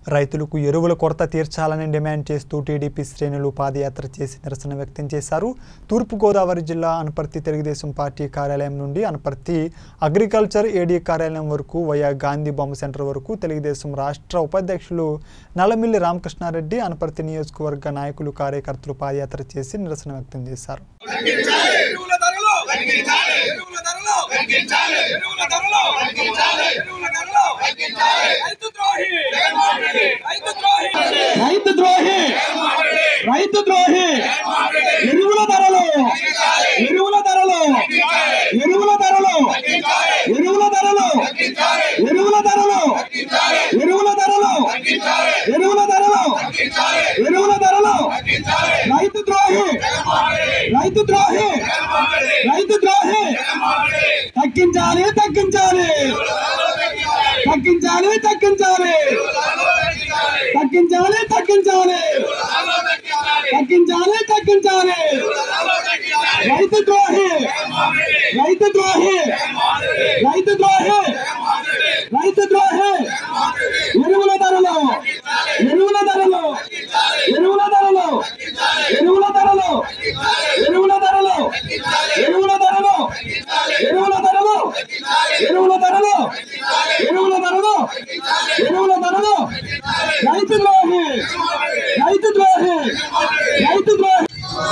రైతులకు ఎరువుల కొరత తీర్చాలని డిమాండ్ చేస్తూ టీడీపీ శ్రేణులు పాదయాత్ర చేసి నిరసన వ్యక్తం చేశారు తూర్పుగోదావరి జిల్లా అనపర్తి తెలుగుదేశం పార్టీ కార్యాలయం నుండి అనపర్తి అగ్రికల్చర్ ఏడీ కార్యాలయం వరకు వయా గాంధీ బొమ్మ సెంటర్ వరకు తెలుగుదేశం రాష్ట్ర ఉపాధ్యక్షులు నల్లమిల్లి రామకృష్ణారెడ్డి అనపర్తి నియోజకవర్గ నాయకులు కార్యకర్తలు పాదయాత్ర చేసి నిరసన వ్యక్తం చేశారు ఎరువుల ధరలు తగ్గించాలి ఎరువుల ధరలు తగ్గించాలి ఎరువుల ధరలు తగ్గించాలి ఎరువుల ధరలు తగ్గించాలి రైతు ద్రోహి రైతు ద్రోహి రైతు ద్రోహి రైతు ద్రోహి ఎరువుల ధరలు ఎరువుల ధరలు ఎరువుల ధరలు ఎరువుల ధరలు ఎరువుల ధరలు ఎరువుల ధరలు ఎరువుల ధరలు ఎరువుల ధరలు రైతు ద్రోహి రైతు ద్రోహి రైతు ద్రోహి తగ్గించాలి తగ్గించాలి తగ్గించాలి తగ్గించాలి తగ్గించాలి తగ్గించాలి తగ్గించాలి తగ్గించాలి రైతు ద్రోహి రైతు ద్రోహి రైతు ద్రోహి రైతు ద్రోహి ఎరువుల ధరలు ఎరువుల ధరలు ఎరువుల ధరలు ఎరువుల ధరలు ఎరువుల ధరలు ఎరువుల ధరలు ఎరువుల ధరలు ఎరువుల ధరలు ఎరువుల ధరలు ఎరువుల ధరలు రైతు ద్రోహి రైతు ద్రోహి రైతు ద్రోహి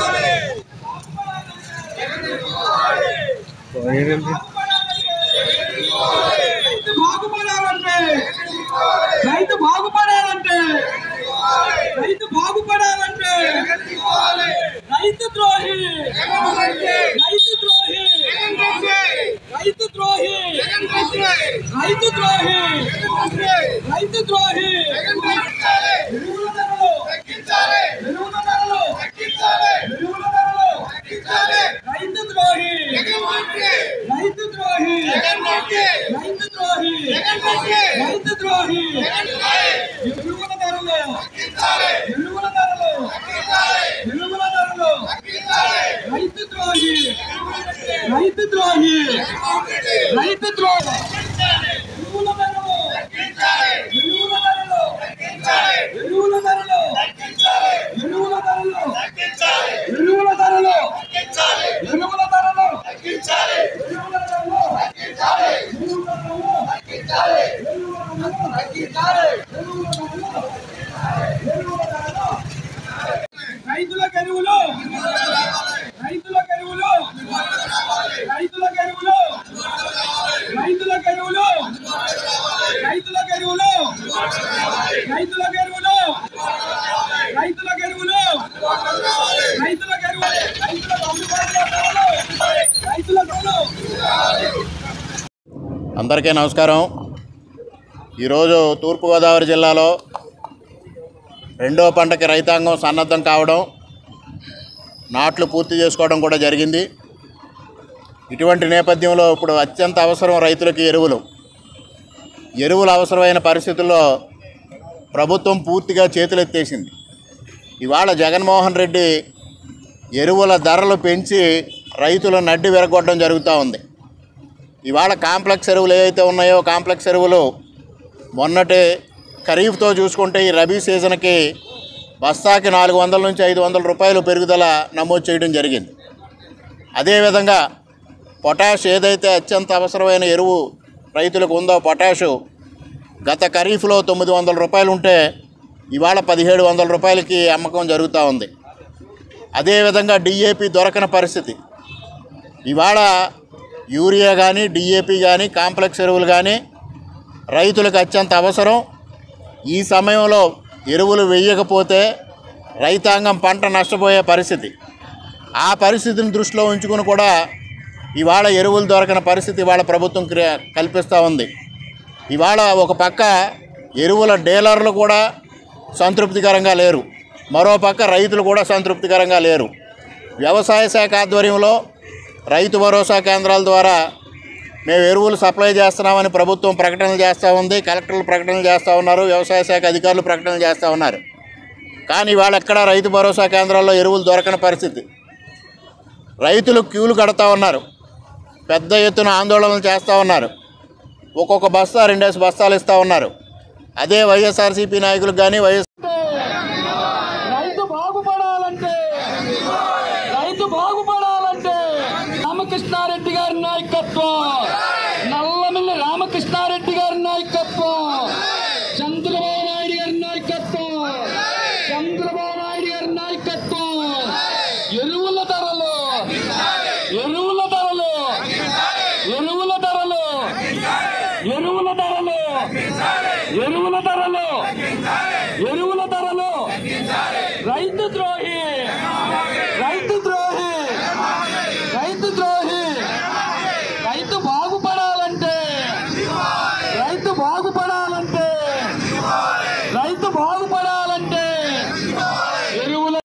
రైతు బాగుపడాలంటే రైతు బాగుపడాలంటే రైతు బాగుపడాలంటే రైతు ద్రోహి రైతు ద్రోహి రైతు ద్రోహి రైతు ద్రోహి రైతు ద్రోహి ఎరువుల ధరలు ఎరువుల ధరలు ఎరువుల ధరలు రైతు ద్రోహి రైతు ద్రోహి రైతు ద్రోహి రైతు ద్రోహి ఎరువుల ధరలు ఎరువుల ధరలు ఎరువుల ధరలు రైతు ద్రోహి రైతు ద్రోహి రైతు ద్రోహి ఎరువుల ధరలు ఎరువుల ధరలు ఎరువుల ధరలు ఎరువుల ధరలు ఎరువుల ధరలు ఎరువుల ధరలు ఎరువుల ధరలు రైతులకు ఎరువులు రైతులకు ఎరువులు రైతులకు ఎరువులు రైతులకు ఎరువులు రైతులకు ఎరువులు రైతులకు ఎరువులు రైతులకు ఎరువులు రైతులకు ఎరువులు రైతులకు అందుబాటులో ధరలు రైతులకు అందరికీ నమస్కారం ఈరోజు తూర్పుగోదావరి జిల్లాలో రెండో పంటకి రైతాంగం సన్నద్ధం కావడం నాట్లు పూర్తి చేసుకోవడం కూడా జరిగింది ఇటువంటి నేపథ్యంలో ఇప్పుడు అత్యంత అవసరం రైతులకి ఎరువులు ఎరువులు అవసరమైన పరిస్థితుల్లో ప్రభుత్వం పూర్తిగా చేతులెత్తేసింది ఇవాళ జగన్మోహన్ రెడ్డి ఎరువుల ధరలు పెంచి రైతుల నడ్డి విరగొట్టడం జరుగుతూ ఉంది ఇవాళ కాంప్లెక్స్ ఎరువులు ఏవైతే ఉన్నాయో కాంప్లెక్స్ ఎరువులు మొన్నటి ఖరీఫ్తో చూసుకుంటే ఈ రబీ సీజన్కి బస్తాకి నాలుగు వందల నుంచి ఐదు వందల రూపాయలు పెరుగుదల నమోదు చేయడం జరిగింది అదేవిధంగా పొటాష్ ఏదైతే అత్యంత అవసరమైన ఎరువు రైతులకు ఉందో పొటాషు గత ఖరీఫ్లో తొమ్మిది వందల రూపాయలు ఉంటే ఇవాళ పదిహేడు వందల రూపాయలకి అమ్మకం జరుగుతూ ఉంది అదేవిధంగా డిఏపి దొరకని పరిస్థితి ఇవాళ యూరియా కానీ డిఏపి కానీ కాంప్లెక్స్ ఎరువులు కానీ రైతులకు అత్యంత అవసరం ఈ సమయంలో ఎరువులు వేయకపోతే రైతాంగం పంట నష్టపోయే పరిస్థితి ఆ పరిస్థితిని దృష్టిలో ఉంచుకుని కూడా ఇవాళ ఎరువులు దొరకని పరిస్థితి ఇవాళ ప్రభుత్వం క్రియ కల్పిస్తూ ఉంది ఇవాళ ఒక పక్క ఎరువుల డీలర్లు కూడా సంతృప్తికరంగా లేరు మరో పక్క రైతులు కూడా సంతృప్తికరంగా లేరు వ్యవసాయ శాఖ ఆధ్వర్యంలో రైతు భరోసా కేంద్రాల ద్వారా మేము ఎరువులు సప్లై చేస్తున్నామని ప్రభుత్వం ప్రకటనలు చేస్తూ ఉంది కలెక్టర్లు ప్రకటనలు చేస్తూ ఉన్నారు వ్యవసాయ శాఖ అధికారులు ప్రకటనలు చేస్తూ ఉన్నారు కానీ వాళ్ళు ఎక్కడ రైతు భరోసా కేంద్రాల్లో ఎరువులు దొరకని పరిస్థితి రైతులు క్యూలు కడతా ఉన్నారు పెద్ద ఎత్తున ఆందోళనలు చేస్తూ ఉన్నారు ఒక్కొక్క బస్తా రెండేసి బస్తాలు ఇస్తూ ఉన్నారు అదే వైఎస్ఆర్సీపీ నాయకులకు కానీ వైఎస్ రైతు బాగుపడాలంటే రైతు బాగుపడాలంటే రామకృష్ణారెడ్డి గారి నాయకత్వం నల్లమిల్లి రామకృష్ణారెడ్డి గారి నాయకత్వం